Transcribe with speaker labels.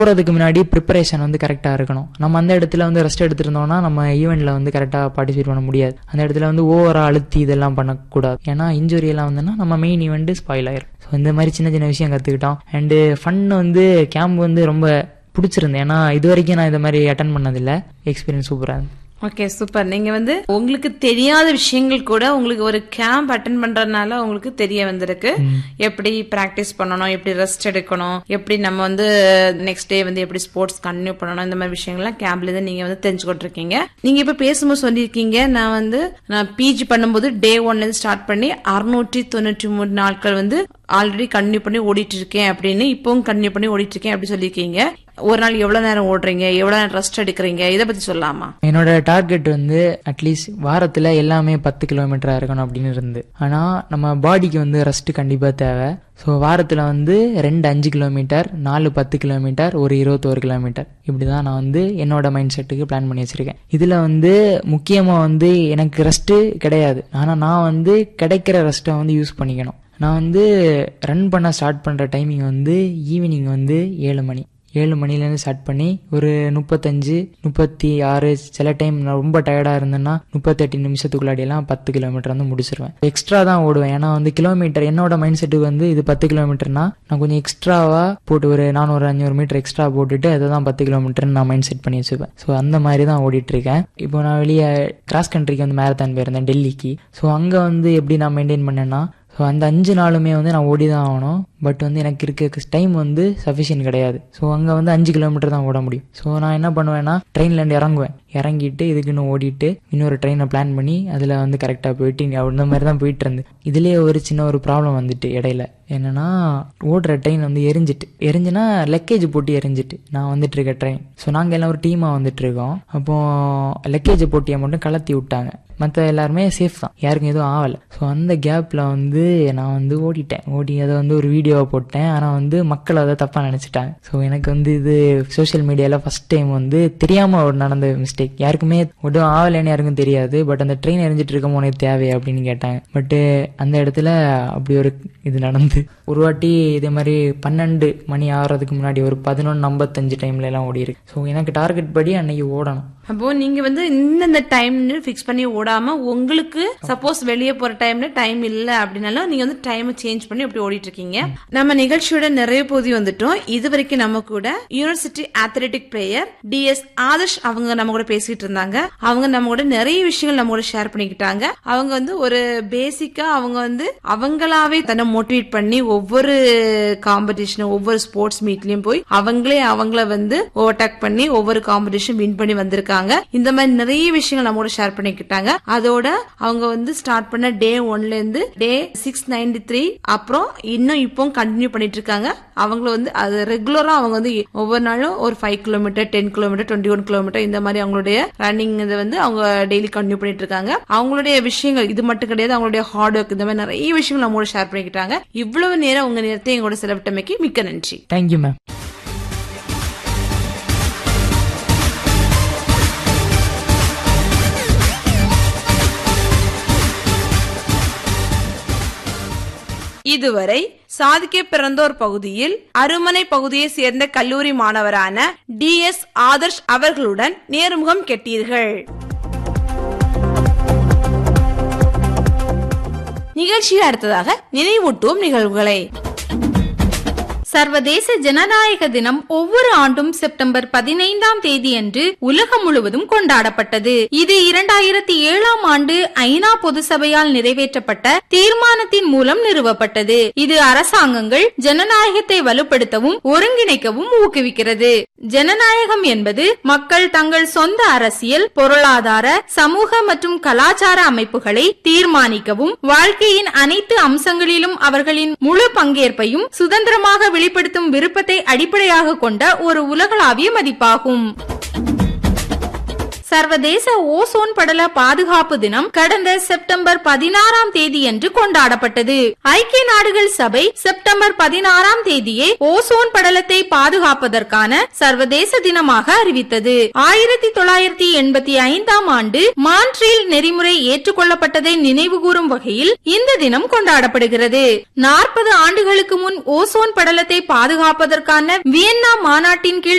Speaker 1: போகிறதுக்கு முன்னாடி ப்ரிப்பரேஷன் வந்து கரெக்டாக இருக்கணும் நம்ம அந்த இடத்துல வந்து ரெஸ்ட் எடுத்திருந்தோம்னா நம்ம ஈவெண்ட்டில் வந்து கரெக்டாக பார்ட்டிசிபேட் பண்ண முடியாது அந்த இடத்துல வந்து ஓவராக அழுத்தி இதெல்லாம் பண்ணக்கூடாது ஏன்னா இன்ஜுரி எல்லாம் வந்துன்னா நம்ம மெயின் ஈவெண்ட் ஸ்பாயில் ஆயிரும் ஸோ இந்த மாதிரி சின்ன சின்ன விஷயம் கற்றுக்கிட்டோம் அண்டு ஃபன் வந்து கேம்ப் வந்து ரொம்ப பிடிச்சிருந்தேன் ஏன்னா இது வரைக்கும் நான் இந்த மாதிரி அட்டன் பண்ணதில்லை எக்ஸ்பீரியன்ஸ் சூப்பராக இருந்தது
Speaker 2: ஓகே சூப்பர் நீங்க வந்து உங்களுக்கு தெரியாத விஷயங்கள் கூட உங்களுக்கு ஒரு கேம்ப் அட்டன் பண்றதுனால உங்களுக்கு தெரிய வந்திருக்கு எப்படி பிராக்டிஸ் பண்ணணும் எப்படி ரெஸ்ட் எடுக்கணும் எப்படி நம்ம வந்து நெக்ஸ்ட் டே வந்து எப்படி ஸ்போர்ட்ஸ் கண்டினியூ பண்ணணும் இந்த மாதிரி விஷயங்கள்லாம் கேம்ப்ல இருந்து நீங்க வந்து தெரிஞ்சுக்கிட்டு இருக்கீங்க நீங்க இப்ப பேசும்போது சொல்லியிருக்கீங்க நான் வந்து நான் பிஜி பண்ணும்போது டே ஒன்ல இருந்து ஸ்டார்ட் பண்ணி அறுநூற்றி தொண்ணூற்றி மூணு நாட்கள் வந்து ஆல்ரெடி கண்டினியூ பண்ணி ஓடிட்டு இருக்கேன் அப்படின்னு இப்பவும் கண்டினியூ பண்ணி ஓடிட்டு இருக்கேன் அப்படி சொல்லியிருக்கீங்க ஒரு நாள் எவ்வளவு நேரம் ஓடுறீங்க எவ்வளவு நேரம் ரெஸ்ட் எடுக்கிறீங்க இதை பத்தி சொல்லலாமா
Speaker 1: என்னோட டார்கெட் வந்து அட்லீஸ்ட் வாரத்தில் எல்லாமே பத்து கிலோமீட்டராக இருக்கணும் அப்படின்னு இருந்து ஆனால் நம்ம பாடிக்கு வந்து ரெஸ்ட் கண்டிப்பாக தேவை ஸோ வாரத்தில் வந்து ரெண்டு அஞ்சு கிலோமீட்டர் நாலு பத்து கிலோமீட்டர் ஒரு இருபத்தோரு கிலோமீட்டர் இப்படி தான் நான் வந்து என்னோட மைண்ட் செட்டுக்கு பிளான் பண்ணி வச்சுருக்கேன் இதில் வந்து முக்கியமாக வந்து எனக்கு ரெஸ்ட்டு கிடையாது ஆனால் நான் வந்து கிடைக்கிற ரெஸ்ட்டை வந்து யூஸ் பண்ணிக்கணும் நான் வந்து ரன் பண்ண ஸ்டார்ட் பண்ணுற டைமிங் வந்து ஈவினிங் வந்து ஏழு மணி ஏழு மணிலேருந்து ஸ்டார்ட் பண்ணி ஒரு முப்பத்தஞ்சு முப்பத்தி ஆறு சில டைம் நான் ரொம்ப டயர்டாக இருந்தேன்னா முப்பத்தெட்டு நிமிஷத்துக்குள்ளாடியெல்லாம் பத்து கிலோமீட்டர் வந்து முடிச்சிருவேன் எக்ஸ்ட்ரா தான் ஓடுவேன் ஏன்னா வந்து கிலோமீட்டர் என்னோட மைண்ட் செட்டுக்கு வந்து இது பத்து கிலோமீட்டர்னா நான் கொஞ்சம் எக்ஸ்ட்ராவாக போட்டு ஒரு நானூறு அஞ்சூறு மீட்டர் எக்ஸ்ட்ரா போட்டுட்டு அதை தான் பத்து கிலோமீட்டர்னு நான் மைண்ட் செட் பண்ணி வச்சுப்பேன் ஸோ அந்த மாதிரி தான் ஓடிட்டு இருக்கேன் இப்போ நான் வெளியே கிராஸ் கண்ட்ரிக்கு வந்து மேரத்தான் போயிருந்தேன் டெல்லிக்கு ஸோ அங்கே வந்து எப்படி நான் மெயின்டைன் பண்ணேன்னா ஸோ அந்த அஞ்சு நாளுமே வந்து நான் ஓடி தான் ஆகணும் பட் வந்து எனக்கு இருக்க டைம் வந்து சஃபிஷியன்ட் கிடையாது ஸோ அங்கே வந்து அஞ்சு கிலோமீட்டர் தான் ஓட முடியும் ஸோ நான் என்ன பண்ணுவேன்னா ட்ரெயின்லேருந்து இறங்குவேன் இறங்கிட்டு இதுக்குன்னு ஓடிட்டு இன்னொரு ட்ரெயினை பிளான் பண்ணி அதில் வந்து கரெக்டாக போயிட்டு அந்த மாதிரி தான் போயிட்டு இருந்து இதுலேயே ஒரு சின்ன ஒரு ப்ராப்ளம் வந்துட்டு இடையில என்னன்னா ஓடுற ட்ரெயின் வந்து எரிஞ்சிட்டு எரிஞ்சுனா லக்கேஜ் போட்டு எரிஞ்சிட்டு நான் வந்துட்டு இருக்க ட்ரெயின் ஸோ நாங்கள் எல்லாம் ஒரு டீமாக வந்துட்டு இருக்கோம் அப்போ லக்கேஜ் போட்டியை மட்டும் கலத்தி விட்டாங்க மற்ற எல்லாருமே சேஃப் தான் யாருக்கும் எதுவும் ஆகலை ஸோ அந்த கேப்பில் வந்து நான் வந்து ஓடிட்டேன் ஓடி அதை வந்து ஒரு வீடியோவை போட்டேன் ஆனால் வந்து மக்கள் அதை தப்பாக நினச்சிட்டாங்க ஸோ எனக்கு வந்து இது சோஷியல் மீடியாவில் ஃபஸ்ட் டைம் வந்து தெரியாமல் ஒரு நடந்த மிஸ்டேக் யாருக்குமே ஒன்றும் ஆகலைன்னு யாருக்கும் தெரியாது பட் அந்த ட்ரெயின் எரிஞ்சிட்டு இருக்கும் உனக்கு தேவை அப்படின்னு கேட்டாங்க பட்டு அந்த இடத்துல அப்படி ஒரு இது நடந்து ஒரு வாட்டி இதே மாதிரி பன்னெண்டு மணி ஆகிறதுக்கு முன்னாடி ஒரு பதினொன்று ஐம்பத்தஞ்சு டைம்ல எல்லாம் ஓடி இருக்கு ஸோ எனக்கு டார்கெட் படி அன்னைக்கு ஓடணும்
Speaker 2: அப்போ நீங்க வந்து இந்தந்த டைம்னு ஃபிக்ஸ் பண்ணி ஓடாம உங்களுக்கு சப்போஸ் வெளியே போற டைம்ல டைம் இல்ல அப்படின்னாலும் நீங்க வந்து டைம் சேஞ்ச் பண்ணி அப்படி ஓடிட்டு இருக்கீங்க நம்ம நிகழ்ச்சியோட நிறைய பகுதி வந்துட்டோம் இது வரைக்கும் நம்ம கூட university athletic player TS Adarsh அவங்க நம்ம கூட பேசிட்டு இருந்தாங்க அவங்க நம்ம கூட நிறைய விஷயங்கள் நம்ம கூட ஷேர் பண்ணிக்கிட்டாங்க அவங்க வந்து ஒரு பேசிக்கா அவங்க வந்து அவங்களாவே தன்னை மோட்டிவேட் பண்ணி ஒவ்வொரு காம்படிஷன் ஒவ்வொரு ஸ்போர்ட்ஸ் மீட்லயும் போய் அவங்களே அவங்கள வந்து ஓவர்டேக் பண்ணி ஒவ்வொரு காம்படிஷன் வின் பண்ணி வந்திருக்காங்க இந்த மாதிரி நிறைய விஷயங்கள் நம்மோட ஷேர் பண்ணிக்கிட்டாங்க அதோட அவங்க வந்து ஸ்டார்ட் பண்ண டே ஒன்ல இருந்து டே சிக்ஸ் நைன்டி த்ரீ அப்புறம் இன்னும் இப்போ கண்டினியூ பண்ணிட்டு இருக்காங்க அவங்கள வந்து அது ரெகுலரா அவங்க வந்து ஒவ்வொரு நாளும் ஒரு five kilometre ten kilometre twenty one kilometre இந்த மாதிரி அவங்களுடைய ரன்னிங் இதை வந்து அவங்க டெய்லி கண்டினியூ பண்ணிட்டு இருக்காங்க அவங்களுடைய விஷயங்கள் இது மட்டும் கிடையாது அவங்களுடைய ஹார்ட் ஒர்க் இந்த மாதிரி நிறைய விஷயங்கள் நம்மளோட ஷேர் பண்ணிக்கிட்டாங்க இவ்வளவு நேரம் உங்க நேரத்தை எங்களோட செலவிட்டமைக்கு மிக்க நன்றி
Speaker 1: தேங்க்யூ மேம்
Speaker 2: இதுவரை சாதிக்க பிறந்தோர் பகுதியில் அருமனை பகுதியை சேர்ந்த கல்லூரி மாணவரான டி எஸ் ஆதர்ஷ் அவர்களுடன் நேர்முகம் கேட்டீர்கள் நிகழ்ச்சியில் அடுத்ததாக நினைவூட்டுவோம் நிகழ்வுகளை
Speaker 3: சர்வதேச ஜனநாயக தினம் ஒவ்வொரு ஆண்டும் செப்டம்பர் பதினைந்தாம் தேதியன்று உலகம் முழுவதும் கொண்டாடப்பட்டது இது இரண்டாயிரத்தி ஏழாம் ஆண்டு ஐநா பொது சபையால் நிறைவேற்றப்பட்ட தீர்மானத்தின் மூலம் நிறுவப்பட்டது இது அரசாங்கங்கள் ஜனநாயகத்தை வலுப்படுத்தவும் ஒருங்கிணைக்கவும் ஊக்குவிக்கிறது ஜனநாயகம் என்பது மக்கள் தங்கள் சொந்த அரசியல் பொருளாதார சமூக மற்றும் கலாச்சார அமைப்புகளை தீர்மானிக்கவும் வாழ்க்கையின் அனைத்து அம்சங்களிலும் அவர்களின் முழு பங்கேற்பையும் சுதந்திரமாக வெளிப்படுத்தும் விருப்பத்தை அடிப்படையாக கொண்ட ஒரு உலகளாவிய மதிப்பாகும் சர்வதேச ஓசோன் படல பாதுகாப்பு தினம் கடந்த செப்டம்பர் பதினாறாம் தேதியன்று கொண்டாடப்பட்டது ஐக்கிய நாடுகள் சபை செப்டம்பர் பதினாறாம் தேதியை ஓசோன் படலத்தை பாதுகாப்பதற்கான சர்வதேச தினமாக அறிவித்தது ஆயிரத்தி தொள்ளாயிரத்தி எண்பத்தி ஐந்தாம் ஆண்டு மான்ட்ரீல் நெறிமுறை ஏற்றுக்கொள்ளப்பட்டதை நினைவுகூரும் வகையில் இந்த தினம் கொண்டாடப்படுகிறது நாற்பது ஆண்டுகளுக்கு முன் ஓசோன் படலத்தை பாதுகாப்பதற்கான வியன்னா மாநாட்டின் கீழ்